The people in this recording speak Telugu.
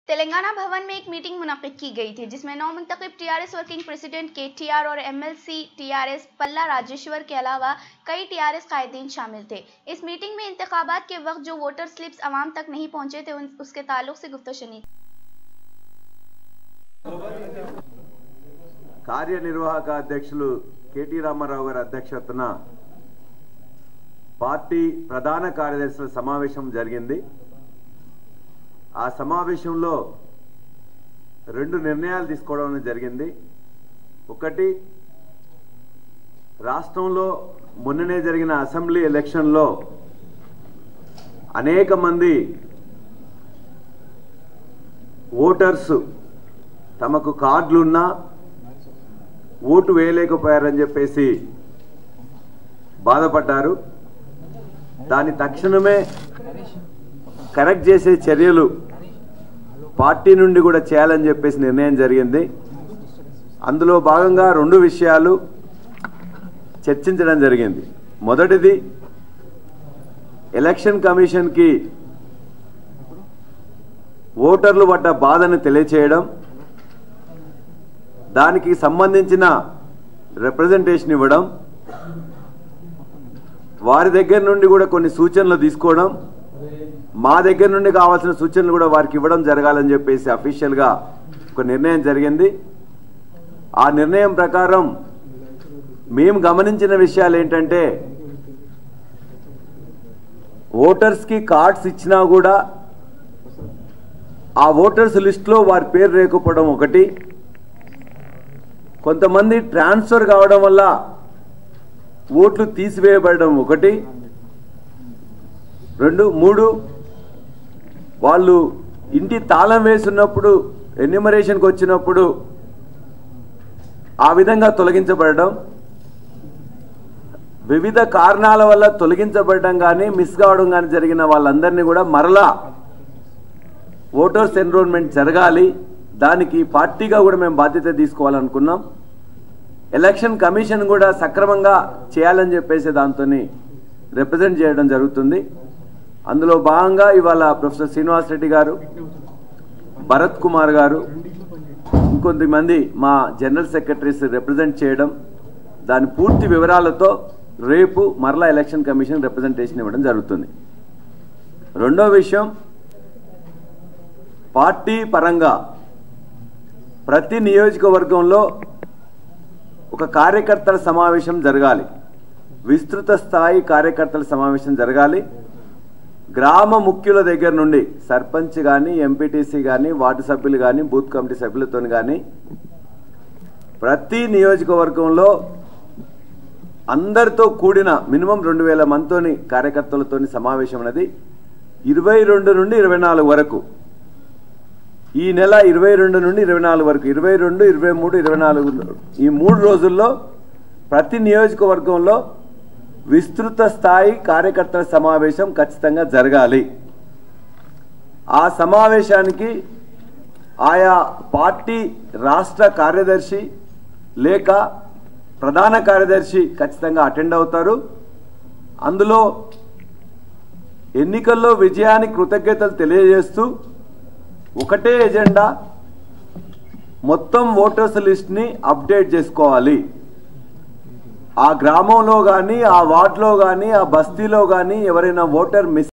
तेलंगाना भवन में एक मीटिंग मुनद की गई थी जिसमें नौ मुंतखब TRS working president K TR और एमएलसी टीआरएस पल्ला राजेश्वर के अलावा कई टीआरएस कायदीन शामिल थे इस मीटिंग में इंतबात के वक्त जो वोटर स्लिप्स आवाम तक नहीं पहुंचे थे उन, उसके ताल्लुक से गुफ्तशनी కార్యనిర్వాహక అధ్యక్షులు కేటీ రామారావు గారి అధ్యక్షతన పార్టీ ప్రధాన కార్యదర్శుల సమావేశం జరిగింది ఆ సమావేశంలో రెండు నిర్ణయాలు తీసుకోవడం జరిగింది ఒకటి రాష్ట్రంలో మొన్ననే జరిగిన అసెంబ్లీ ఎలక్షన్లో అనేక మంది ఓటర్స్ తమకు కార్డులున్నా ఓటు వేయలేకపోయారని చెప్పేసి బాధపడ్డారు దాని తక్షణమే కరెక్ట్ చేసే చర్యలు పార్టీ నుండి కూడా చేయాలని చెప్పేసి నిర్ణయం జరిగింది అందులో భాగంగా రెండు విషయాలు చర్చించడం జరిగింది మొదటిది ఎలక్షన్ కమిషన్కి ఓటర్లు పడ్డ బాధను తెలియచేయడం దానికి సంబంధించిన రిప్రజెంటేషన్ ఇవ్వడం వారి దగ్గర నుండి కూడా కొన్ని సూచనలు తీసుకోవడం మా దగ్గర నుండి కావాల్సిన సూచనలు కూడా వారికి ఇవ్వడం జరగాలని చెప్పేసి అఫీషియల్గా ఒక నిర్ణయం జరిగింది ఆ నిర్ణయం ప్రకారం మేము గమనించిన విషయాలు ఏంటంటే ఓటర్స్కి కార్డ్స్ ఇచ్చినా కూడా ఆ ఓటర్స్ లిస్టులో వారి పేరు లేకపోవడం ఒకటి కొంతమంది ట్రాన్స్ఫర్ కావడం వల్ల ఓట్లు తీసివేయబడడం ఒకటి రెండు మూడు వాళ్ళు ఇంటి తాళం వేసున్నప్పుడు ఎన్యూమరేషన్కి వచ్చినప్పుడు ఆ విధంగా తొలగించబడడం వివిధ కారణాల వల్ల తొలగించబడడం కానీ మిస్ కావడం కానీ జరిగిన వాళ్ళందరినీ కూడా మరలా ఓటర్స్ ఎన్రోల్మెంట్ జరగాలి దానికి పార్టీగా కూడా మేము బాధ్యత తీసుకోవాలనుకున్నాం ఎలక్షన్ కమిషన్ కూడా సక్రమంగా చేయాలని చెప్పేసి దాంతో రిప్రజెంట్ చేయడం జరుగుతుంది అందులో భాగంగా ఇవాళ ప్రొఫెసర్ శ్రీనివాస్ రెడ్డి గారు భరత్ కుమార్ గారు ఇంకొంతమంది మా జనరల్ సెక్రటరీస్ రిప్రజెంట్ చేయడం దాని పూర్తి వివరాలతో రేపు మరలా ఎలక్షన్ కమిషన్ రిప్రజెంటేషన్ ఇవ్వడం జరుగుతుంది రెండో విషయం పార్టీ పరంగా ప్రతి నియోజకవర్గంలో ఒక కార్యకర్తల సమావేశం జరగాలి విస్తృత స్థాయి కార్యకర్తల సమావేశం జరగాలి గ్రామ ముఖ్యుల దగ్గర నుండి సర్పంచ్ కానీ ఎంపీటీసీ కానీ వార్డు సభ్యులు కానీ బూత్ కమిటీ సభ్యులతో కానీ ప్రతి నియోజకవర్గంలో అందరితో కూడిన మినిమం రెండు వేల మందితోని కార్యకర్తలతోని సమావేశం అనేది ఇరవై రెండు నుండి ఇరవై నాలుగు వరకు ఈ నెల ఇరవై రెండు నుండి ఇరవై నాలుగు వరకు ఇరవై రెండు ఇరవై మూడు ఇరవై నాలుగు ఈ మూడు రోజుల్లో ప్రతి నియోజకవర్గంలో విస్తృత స్థాయి కార్యకర్తల సమావేశం ఖచ్చితంగా జరగాలి ఆ సమావేశానికి ఆయా పార్టీ రాష్ట్ర కార్యదర్శి లేక ప్రధాన కార్యదర్శి ఖచ్చితంగా అటెండ్ అవుతారు అందులో ఎన్నికల్లో విజయానికి కృతజ్ఞతలు తెలియజేస్తూ ఒకటే ఎజెండా మొత్తం ఓటర్స్ లిస్ట్ని అప్డేట్ చేసుకోవాలి ఆ గ్రామంలో కానీ ఆ వార్డులో కానీ ఆ బస్తీలో కానీ ఎవరైనా ఓటర్ మిస్